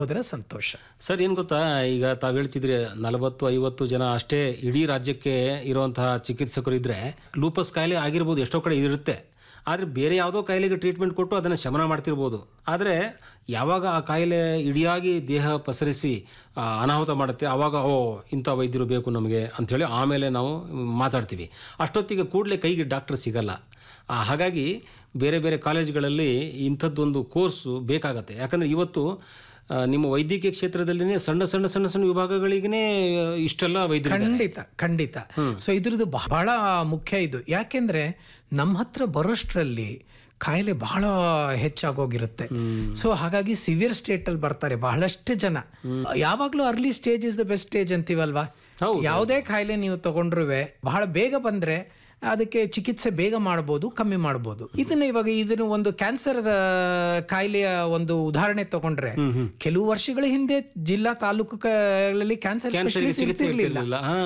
ಹೋದ್ರೆ ಸಂತೋಷ ಸರ್ ಏನು ಗೊತ್ತಾ ಈಗ ತಾವು ಹೇಳ್ತಿದ್ರೆ ನಲವತ್ತು ಐವತ್ತು ಜನ ಅಷ್ಟೇ ಇಡೀ ರಾಜ್ಯಕ್ಕೆ ಇರುವಂತಹ ಚಿಕಿತ್ಸಕರು ಇದ್ರೆ ಲೂಪಸ್ ಕಾಯಿಲೆ ಆಗಿರ್ಬೋದು ಎಷ್ಟೋ ಕಡೆ ಇರುತ್ತೆ ಆದರೆ ಬೇರೆ ಯಾವುದೋ ಕಾಯಿಲೆಗೆ ಟ್ರೀಟ್ಮೆಂಟ್ ಕೊಟ್ಟು ಅದನ್ನು ಶಮನ ಮಾಡ್ತಿರ್ಬೋದು ಆದರೆ ಯಾವಾಗ ಆ ಕಾಯಿಲೆ ಇಡಿಯಾಗಿ ದೇಹ ಪಸರಿಸಿ ಆ, ಅನಾಹುತ ಮಾಡುತ್ತೆ ಆವಾಗ ಓ ಇಂಥ ವೈದ್ಯರು ಬೇಕು ನಮಗೆ ಅಂಥೇಳಿ ಆಮೇಲೆ ನಾವು ಮಾತಾಡ್ತೀವಿ ಅಷ್ಟೊತ್ತಿಗೆ ಕೂಡಲೇ ಕೈಗೆ ಡಾಕ್ಟರ್ ಸಿಗಲ್ಲ ಆ, ಹಾಗಾಗಿ ಬೇರೆ ಬೇರೆ ಕಾಲೇಜುಗಳಲ್ಲಿ ಇಂಥದ್ದೊಂದು ಕೋರ್ಸು ಬೇಕಾಗತ್ತೆ ಯಾಕಂದರೆ ಇವತ್ತು ಆ, ನಿಮ್ಮ ವೈದ್ಯಕೀಯ ಕ್ಷೇತ್ರದಲ್ಲಿನೇ ಸಣ್ಣ ಸಣ್ಣ ಸಣ್ಣ ಸಣ್ಣ ವಿಭಾಗಗಳಿಗೇ ಇಷ್ಟೆಲ್ಲ ವೈದ್ಯರು ಖಂಡಿತ ಖಂಡಿತ ಸೊ ಇದ್ರದ್ದು ಬಹಳ ಮುಖ್ಯ ಇದು ಯಾಕೆಂದ್ರೆ ನಮ್ಮ ಹತ್ರ ಬರೋಷ್ಟ್ರಲ್ಲಿ ಕಾಯಿಲೆ ಬಹಳ ಹೆಚ್ಚಾಗೋಗಿರುತ್ತೆ ಸೊ ಹಾಗಾಗಿ ಸಿವಿಯರ್ ಸ್ಟೇಟ್ ಅಲ್ಲಿ ಬರ್ತಾರೆ ಬಹಳಷ್ಟು ಜನ ಯಾವಾಗ್ಲೂ early stage is the best stage ಅಂತೀವಲ್ವಾ ಯಾವುದೇ ಕಾಯಿಲೆ ನೀವು ತಗೊಂಡ್ರು ಬಹಳ ಬೇಗ ಬಂದ್ರೆ ಅದಕ್ಕೆ ಚಿಕಿತ್ಸೆ ಬೇಗ ಮಾಡ್ಬೋದು ಕಮ್ಮಿ ಮಾಡ್ಬೋದು ಇದನ್ನ ಇವಾಗ ಇದನ್ನು ಒಂದು ಕ್ಯಾನ್ಸರ್ ಕಾಯಿಲೆಯ ಒಂದು ಉದಾಹರಣೆ ತಗೊಂಡ್ರೆ ಕೆಲವು ವರ್ಷಗಳ ಹಿಂದೆ ಜಿಲ್ಲಾ ತಾಲೂಕು ಗಳಲ್ಲಿ ಕ್ಯಾನ್ಸರ್ ಸ್ಪೆಷಲಿಸ್ಟ್ ಚಿಕಿತ್ಸೆ ಇರ್ತಿರ್ಲಿಲ್ಲ ಇರ್ತಿರ್ಲಿಲ್ಲ ಹಾ